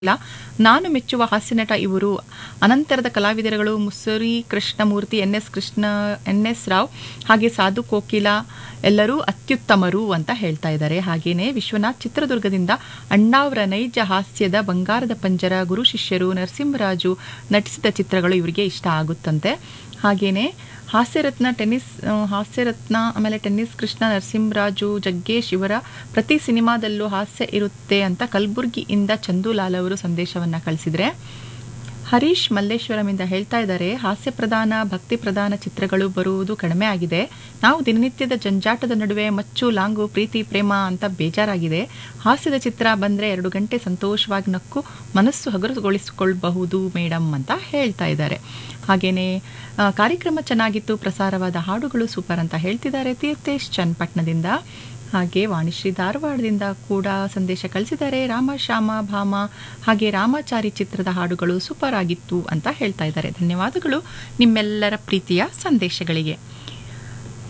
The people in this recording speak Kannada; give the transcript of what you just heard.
ಇಲ್ಲ ನಾನು ಮೆಚ್ಚುವ ಹಾಸ್ಯನಟ ಇವರು ಅನಂತರದ ಕಲಾವಿದರುಗಳು Musuri Krishnamurthy N S Krishna N S Rao ಹಾಗೆ ಸಾಧು ಕೋಕಿಲ ಎಲ್ಲರೂ ಅತ್ಯುತ್ತಮರು ಅಂತ ಹೇಳ್ತಾ ಇದ್ದಾರೆ ಹಾಗೇನೆ ವಿಶ್ವನಾಥ್ ಚಿತ್ರದುರ್ಗದಿಂದ ಅಣ್ಣಾವ್ರ ನೈಜ ಹಾಸ್ಯದ ಬಂಗಾರದ ಪಂಜರ ಗುರು ಶಿಷ್ಯರು ನರಸಿಂಹರಾಜು ನಟಿಸಿದ ಚಿತ್ರಗಳು ಇವರಿಗೆ ಇಷ್ಟ ಆಗುತ್ತಂತೆ ಹಾಗೇನೆ ಹಾಸ್ಯರತ್ನ ಟೆನ್ನಿಸ್ ಆ, ಹಾಸ್ಯರತ್ನ ಆಮೇಲೆ ಟೆನ್ನಿಸ್ ಕೃಷ್ಣ ನರಸಿಂಹರಾಜು ಜಗ್ಗೇಶ್ ಇವರ ಪ್ರತಿ ಸಿನಿಮಾದಲ್ಲೂ ಹಾಸ್ಯ ಇರುತ್ತೆ ಅಂತ ಕಲಬುರ್ಗಿಯಿಂದ ಚಂದೂಲಾಲ್ ಅವರು ಸಂದೇಶವನ್ನ ಕಳಿಸಿದ್ರೆ ಹರೀಶ್ ಮಲ್ಲೇಶ್ವರಮಿಂದ ಹೇಳ್ತಾ ಇದ್ದಾರೆ ಹಾಸ್ಯ ಪ್ರಧಾನ ಭಕ್ತಿ ಪ್ರಧಾನ ಚಿತ್ರಗಳು ಬರುವುದು ಕಡಿಮೆ ಆಗಿದೆ ನಾವು ದಿನನಿತ್ಯದ ಜಂಜಾಟದ ನಡುವೆ ಮಚ್ಚು ಲಾಂಗು ಪ್ರೀತಿ ಪ್ರೇಮ ಅಂತ ಬೇಜಾರಾಗಿದೆ ಹಾಸ್ಯದ ಚಿತ್ರ ಬಂದ್ರೆ ಎರಡು ಗಂಟೆ ಸಂತೋಷವಾಗಿ ನಕ್ಕು ಮನಸ್ಸು ಹಗುರಗೊಳಿಸಿಕೊಳ್ಳಬಹುದು ಮೇಡಮ್ ಅಂತ ಹೇಳ್ತಾ ಇದ್ದಾರೆ ಹಾಗೇನೆ ಆ, ಕಾರ್ಯಕ್ರಮ ಚೆನ್ನಾಗಿತ್ತು ಪ್ರಸಾರವಾದ ಹಾಡುಗಳು ಸೂಪರ್ ಅಂತ ಹೇಳ್ತಿದ್ದಾರೆ ತೀರ್ಥೇಶ್ ಚನ್ನಪಟ್ಟಣದಿಂದ ಹಾಗೆ ವಾಣಿಶ್ರೀ ಧಾರವಾಡದಿಂದ ಕೂಡ ಸಂದೇಶ ಕಳಿಸಿದ್ದಾರೆ ರಾಮ ಶ್ಯಾಮ ಭಾಮ ಹಾಗೆ ರಾಮಾಚಾರಿ ಚಿತ್ರದ ಹಾಡುಗಳು ಸೂಪರ್ ಆಗಿತ್ತು ಅಂತ ಹೇಳ್ತಾ ಇದ್ದಾರೆ ಧನ್ಯವಾದಗಳು ನಿಮ್ಮೆಲ್ಲರ ಪ್ರೀತಿಯ ಸಂದೇಶಗಳಿಗೆ